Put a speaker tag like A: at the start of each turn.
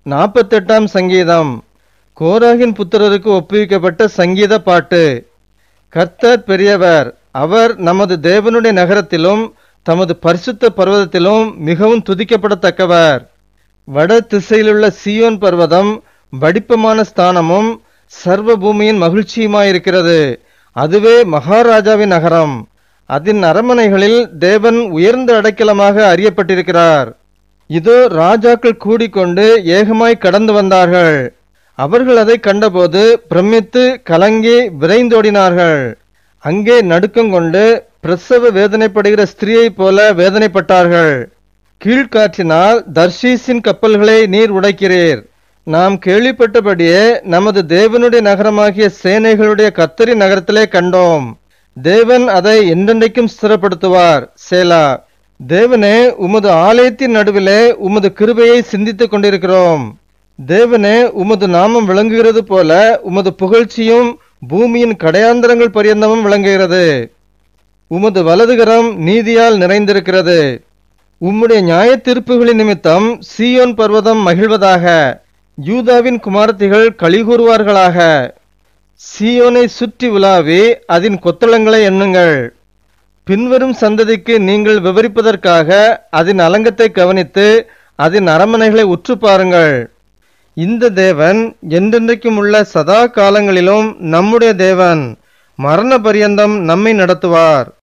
A: நாற்பத்தெட்டாம் சங்கீதம் கோராகின் புத்திரருக்கு ஒப்புவிக்கப்பட்ட சங்கீத பாட்டு கர்த்தர் பெரியவர் அவர் நமது தேவனுடைய நகரத்திலும் தமது பரிசுத்த பர்வதத்திலும் மிகவும் துதிக்கப்படத்தக்கவர் வட திசையிலுள்ள சியோன் பர்வதம் வடிப்பமான ஸ்தானமும் சர்வ பூமியின் மகிழ்ச்சியுமாயிருக்கிறது அதுவே மகாராஜாவின் நகரம் அதன் அரண்மனைகளில் தேவன் உயர்ந்த அடைக்கலமாக அறியப்பட்டிருக்கிறார் இதோ ராஜாக்கள் கூடிக்கொண்டு ஏகமாய் கடந்து வந்தார்கள் அவர்கள் அதை கண்டபோது பிரமித்து கலங்கி விரைந்தோடினார்கள் அங்கே நடுக்கம் கொண்டு பிரசவ வேதனைப்படுகிற ஸ்திரீயைப் போல வேதனைப்பட்டார்கள் கீழ்காற்றினால் தர்ஷீஸின் கப்பல்களை நீர் உடைக்கிறீர் நாம் கேள்விப்பட்டபடியே நமது தேவனுடைய நகரமாகிய சேனைகளுடைய கத்தரி நகரத்திலே கண்டோம் தேவன் அதை என்றென்றைக்கும் ஸ்திரப்படுத்துவார் சேலா தேவனே உமது ஆலயத்தின் நடுவிலே உமது கிருபையை சிந்தித்துக் கொண்டிருக்கிறோம் தேவனே உமது நாமம் விளங்குகிறது போல உமது புகழ்ச்சியும் பூமியின் கடையாந்தரங்கள் பரியந்தமும் விளங்குகிறது உமது வலதுகரம் நீதியால் நிறைந்திருக்கிறது உம்முடைய நியாய தீர்ப்புகளின் நிமித்தம் சீயோன் பர்வதம் மகிழ்வதாக யூதாவின் குமாரத்திகள் கலிகூறுவார்களாக சீயோனை சுற்றி உலாவி அதன் கொத்தளங்களை எண்ணுங்கள் பின்வரும் சந்ததிக்கு நீங்கள் விவரிப்பதற்காக அதன் அலங்கத்தை கவனித்து அதன் அரண்மனைகளை உற்று பாருங்கள் இந்த தேவன் என்றென்றைக்கும் உள்ள சதா காலங்களிலும் நம்முடைய தேவன் மரண பரியந்தம் நம்மை நடத்துவார்